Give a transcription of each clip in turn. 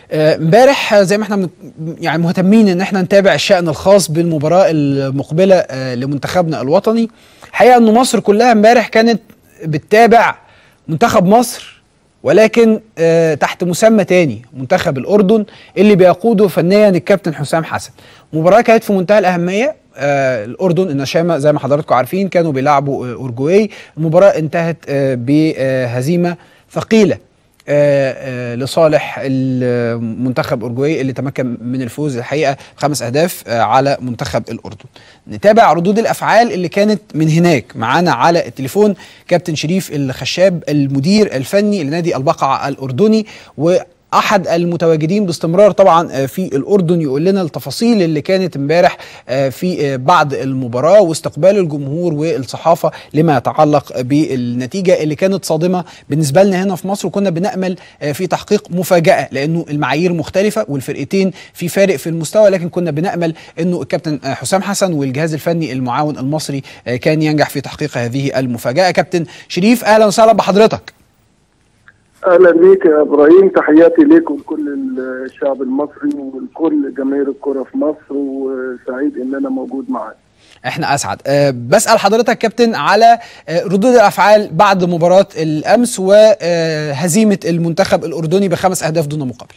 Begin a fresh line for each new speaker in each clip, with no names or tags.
امبارح زي ما احنا من يعني مهتمين ان احنا نتابع الشأن الخاص بالمباراة المقبلة آه، لمنتخبنا الوطني حقيقة ان مصر كلها امبارح كانت بتتابع منتخب مصر ولكن آه، تحت مسمى تاني منتخب الأردن اللي بيقوده فنيا الكابتن حسام حسن مباراة كانت في منتهى الأهمية آه الأردن النشامة زي ما حضراتكم عارفين كانوا بيلعبوا آه أورجواي المباراة انتهت آه بهزيمة ثقيلة آه، آه، لصالح المنتخب اورجواي اللي تمكن من الفوز الحقيقه بخمس اهداف آه، على منتخب الاردن. نتابع ردود الافعال اللي كانت من هناك معانا على التليفون كابتن شريف الخشاب المدير الفني لنادي البقعه الاردني و احد المتواجدين باستمرار طبعا آه، في الاردن يقول لنا التفاصيل اللي كانت امبارح آه، في آه، بعد المباراه واستقبال الجمهور والصحافه لما يتعلق بالنتيجه اللي كانت صادمه بالنسبه لنا هنا في مصر وكنا بنامل آه، في تحقيق مفاجاه لانه المعايير مختلفه والفرقتين في فارق في المستوى لكن كنا بنامل انه الكابتن آه، حسام حسن والجهاز الفني المعاون المصري آه، كان ينجح في تحقيق هذه المفاجاه كابتن شريف اهلا وسهلا بحضرتك
اهلا بيك يا ابراهيم تحياتي ليك ولكل الشعب المصري ولكل جماهير الكره في مصر وسعيد ان انا موجود معاك
احنا اسعد أه بسال حضرتك كابتن على أه ردود الافعال بعد مباراه الامس وهزيمه المنتخب الاردني بخمس اهداف دون مقابل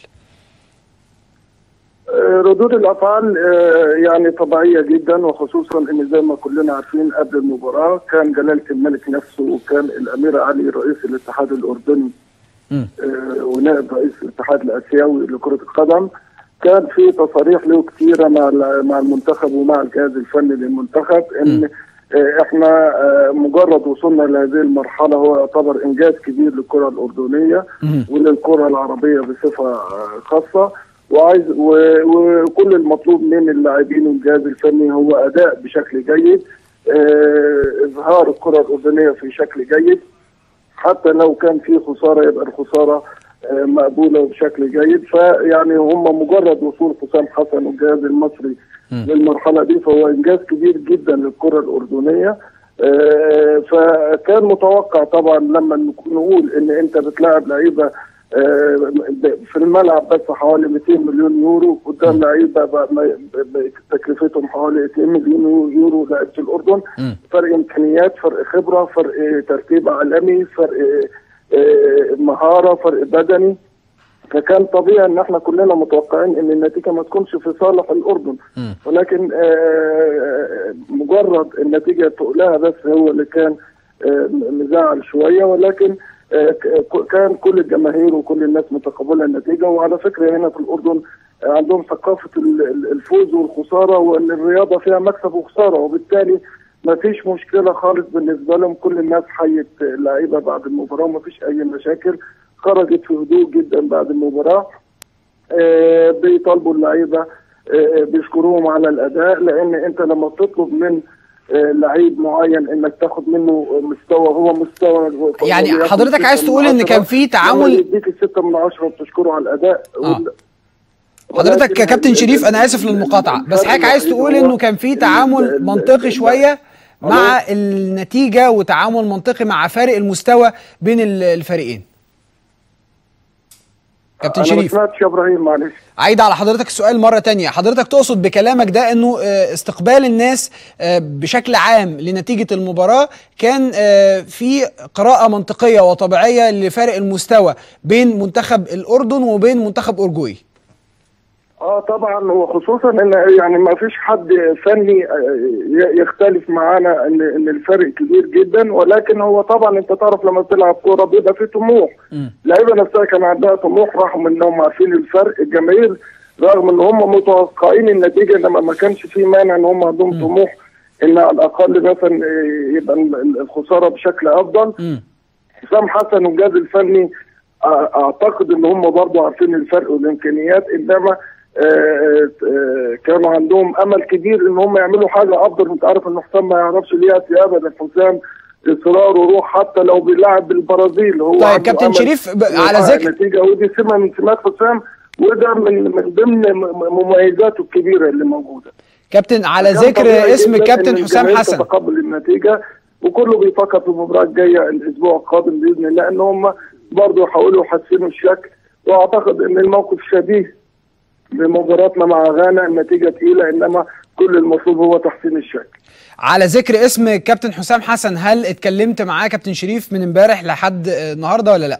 آه، ردود الافعال آه، يعني طبيعيه جدا وخصوصا ان زي ما كلنا عارفين قبل المباراه كان جلاله الملك نفسه وكان الامير علي رئيس الاتحاد الاردني
مم.
آه، ونائب رئيس الاتحاد الاسيوي لكره القدم كان في تصاريح له كثيره مع ال- مع المنتخب ومع الجهاز الفني للمنتخب ان آه، احنا آه، مجرد وصولنا لهذه المرحله هو يعتبر انجاز كبير للكره الاردنيه
مم.
وللكره العربيه بصفه آه، خاصه وعايز و- وكل المطلوب من اللاعبين والجهاز الفني هو اداء بشكل جيد آه، اظهار الكره الاردنيه في شكل جيد حتى لو كان في خساره يبقى الخساره آه، مقبوله بشكل جيد فيعني هم مجرد وصول حسام حسن والجهاز المصري
مم.
للمرحله دي فهو انجاز كبير جدا للكره الاردنيه آه، فكان متوقع طبعا لما نك- نقول ان انت بتلاعب لعيبه آه، في الملعب بس حوالي 200 مليون يورو قدام لعيبه بقى ما- ب- تكلفتهم حوالي 2 مليون يورو لعيبه الاردن
مم.
فرق امكانيات فرق خبره فرق ترتيب عالمي فرق آه، مهاره فرق بدني فكان طبيعي ان احنا كلنا متوقعين ان النتيجه ما تكونش في صالح الاردن
مم.
ولكن آه، مجرد النتيجه تقلها بس هو اللي كان آه، مزعل شويه ولكن آه، ك- كان كل الجماهير وكل الناس متقبله النتيجه وعلى فكره هنا في الاردن آه، عندهم ثقافه ال- ال- الفوز والخساره وان الرياضه فيها مكسب وخساره وبالتالي ما فيش مشكله خالص بالنسبه لهم كل الناس حيت اللعيبه بعد المباراه وما فيش اي مشاكل خرجت في هدوء جدا بعد المباراه آه، بيطالبوا اللعيبه آه، بيشكروهم على الاداء لان انت لما بتطلب من آه، لعيب معين انك تاخد منه مستوى هو مستوى
يعني
وليكن
حضرتك
ستة
عايز
من
تقول إن
عشرة،
كان في
لما
تعامل-
يديك الستة من عشرة وبتشكره على الاداء
آه.
وال-
حضرتك
ولكن
كابتن
ال-
شريف انا
ال-
اسف
ال-
للمقاطعه بس
الفرق
حضرتك عايز
الوحيد
تقول
هو
انه كان في
ال-
تعامل
ال-
منطقي
ال-
شويه مع النتيجه وتعامل منطقي مع فارق المستوى بين ال- الفريقين كابتن
انا ما
شريف
سمعتش يا ابراهيم معلش
عايد على حضرتك السؤال مرة تانية حضرتك تقصد بكلامك ده انه آه، استقبال الناس آه، بشكل عام لنتيجة المباراة كان آه، في قراءة منطقية وطبيعية لفارق المستوى بين منتخب الأردن وبين منتخب أورجواي
اه طبعا وخصوصا ان يعني ما فيش حد فني آه، ي- يختلف معانا ان ان الفرق كبير جدا ولكن هو طبعا انت تعرف لما بتلعب كوره بيبقى في طموح
مم.
اللعيبه نفسها كان عندها طموح رغم انهم عارفين الفرق الجماهير رغم ان هم متوقعين النتيجه انما ما كانش في مانع ان هم عندهم طموح ان على الاقل مثلا آه، يبقى ال- الخساره بشكل افضل
مم.
حسام حسن والجهاز الفني أ- اعتقد ان هم برضه عارفين الفرق والامكانيات انما آه، آه، كانوا عندهم امل كبير ان هم يعملوا حاجه افضل انت عارف ان حسام ما يعرفش ليه ياتي ابدا حسام اصرار وروح حتى لو بيلعب البرازيل هو
طيب
عنده
كابتن
أمل
شريف ب- على
يحقق
ذكر
نتيجه ودي سمه من سمات حسام وده من من ضمن م- مميزاته الكبيره اللي موجوده
كابتن على
كان
ذكر
طبيعي
اسم
جداً
الكابتن
إن
حسام
الجماهير
حسن
تتقبل النتيجه وكله بيفكر في المباراه الجايه الاسبوع القادم باذن الله ان هم برضه يحاولوا يحسنوا الشكل واعتقد ان الموقف شبيه بمباراتنا مع غانا النتيجه تقيله انما كل المطلوب هو تحسين الشكل
على ذكر اسم كابتن حسام حسن هل اتكلمت معاه كابتن شريف من امبارح لحد النهارده ولا لا؟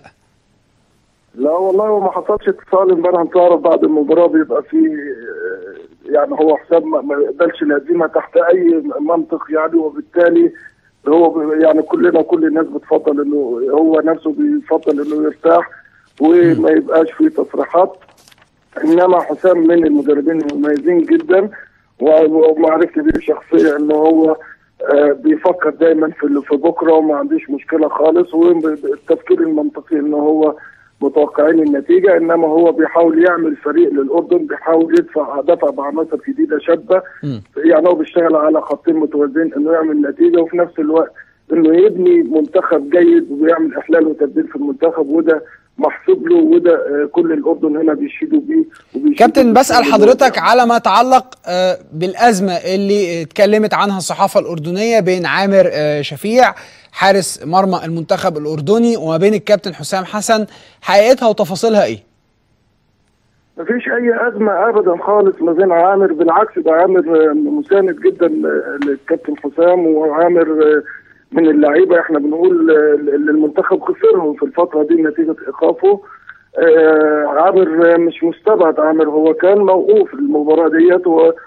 لا والله ما حصلش اتصال امبارح انت عارف بعد المباراه بيبقى في يعني هو حسام ما يقبلش الهزيمه تحت اي منطق يعني وبالتالي هو يعني كلنا كل الناس بتفضل انه هو نفسه بيفضل انه يرتاح وما يبقاش فيه تصريحات انما حسام من المدربين المميزين جدا ومعرفتي بيه شخصيا انه هو بيفكر دايما في في بكره وما عنديش مشكله خالص والتفكير المنطقي انه هو متوقعين النتيجه انما هو بيحاول يعمل فريق للاردن بيحاول يدفع دفع بعناصر جديده شابه يعني هو بيشتغل على خطين متوازيين انه يعمل نتيجه وفي نفس الوقت انه يبني منتخب جيد ويعمل احلال وتبديل في المنتخب وده محسوب له وده كل الاردن هنا بيشيدوا بيه
كابتن بسال حضرتك على ما يتعلق بالازمه اللي اتكلمت عنها الصحافه الاردنيه بين عامر شفيع حارس مرمى المنتخب الاردني وما بين الكابتن حسام حسن حقيقتها وتفاصيلها ايه؟
مفيش اي ازمه ابدا خالص ما بين عامر بالعكس ده عامر مساند جدا للكابتن حسام وعامر من اللعيبه احنا بنقول المنتخب خسرهم في الفتره دي نتيجه ايقافه آه عامر مش مستبعد عامر هو كان موقوف المباراه ديت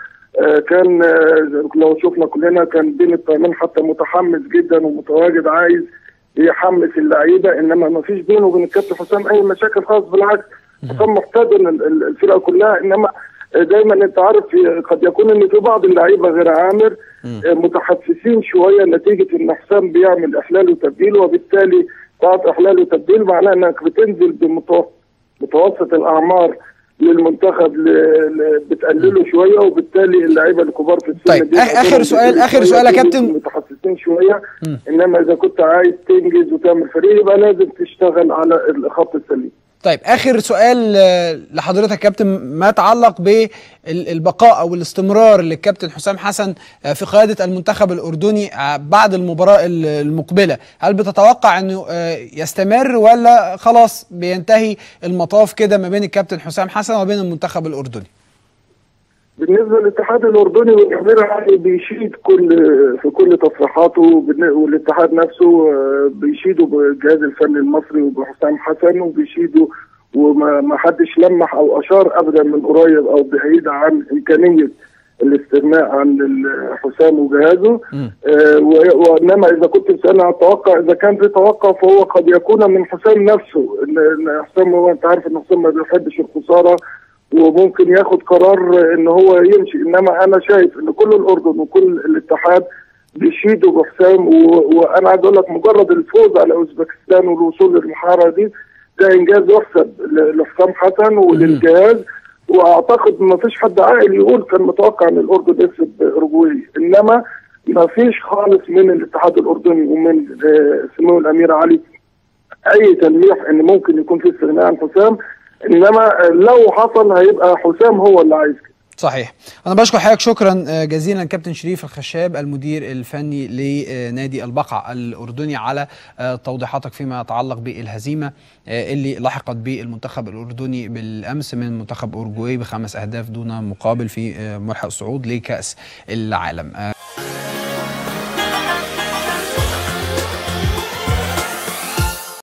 وكان آه لو شفنا كلنا كان بين الطرفين حتى متحمس جدا ومتواجد عايز يحمس اللعيبه انما ما فيش بينه وبين الكابتن حسام اي مشاكل خالص بالعكس حسام محتضن الفرقه كلها انما دايما انت عارف قد يكون ان في بعض اللعيبه غير عامر متحفزين شويه نتيجه ان حسام بيعمل احلال وتبديل وبالتالي بعد احلال وتبديل معناه انك بتنزل بمتوسط الاعمار للمنتخب بتقلله شويه وبالتالي اللعيبه الكبار في السن
طيب اخر سؤال اخر سؤال يا كابتن
متحسسين شويه م. انما اذا كنت عايز تنجز وتعمل فريق يبقى لازم تشتغل على الخط السليم
طيب اخر سؤال لحضرتك كابتن ما يتعلق بالبقاء او الاستمرار للكابتن حسام حسن في قياده المنتخب الاردني بعد المباراه المقبله هل بتتوقع انه يستمر ولا خلاص بينتهي المطاف كده ما بين الكابتن حسام حسن وبين المنتخب الاردني
بالنسبه للاتحاد الاردني والامير علي بيشيد كل في كل تصريحاته والاتحاد نفسه بيشيدوا بالجهاز الفني المصري وبحسام حسن وبيشيدوا وما حدش لمح او اشار ابدا من قريب او بعيد عن امكانيه الاستغناء عن حسام وجهازه آه وانما اذا كنت بتسالني اتوقع اذا كان في توقع فهو قد يكون من حسام نفسه ان حسام هو انت عارف ان حسام ما بيحبش الخساره وممكن ياخد قرار ان هو يمشي انما انا شايف ان كل الاردن وكل الاتحاد بيشيدوا بحسام وانا عايز اقول لك مجرد الفوز على اوزبكستان والوصول للمحاره دي ده انجاز يحسب لحسام حسن وللجهاز واعتقد ما فيش حد عاقل يقول كان متوقع ان الاردن يكسب اوروجواي انما ما فيش خالص من الاتحاد الاردني ومن سمو الامير علي اي تلميح ان ممكن يكون في استغناء عن حسام انما لو حصل هيبقى حسام هو اللي عايز كده
صحيح انا بشكر حضرتك شكرا جزيلا كابتن شريف الخشاب المدير الفني لنادي البقع الاردني على توضيحاتك فيما يتعلق بالهزيمه اللي لحقت بالمنتخب الاردني بالامس من منتخب اورجواي بخمس اهداف دون مقابل في ملحق الصعود لكاس العالم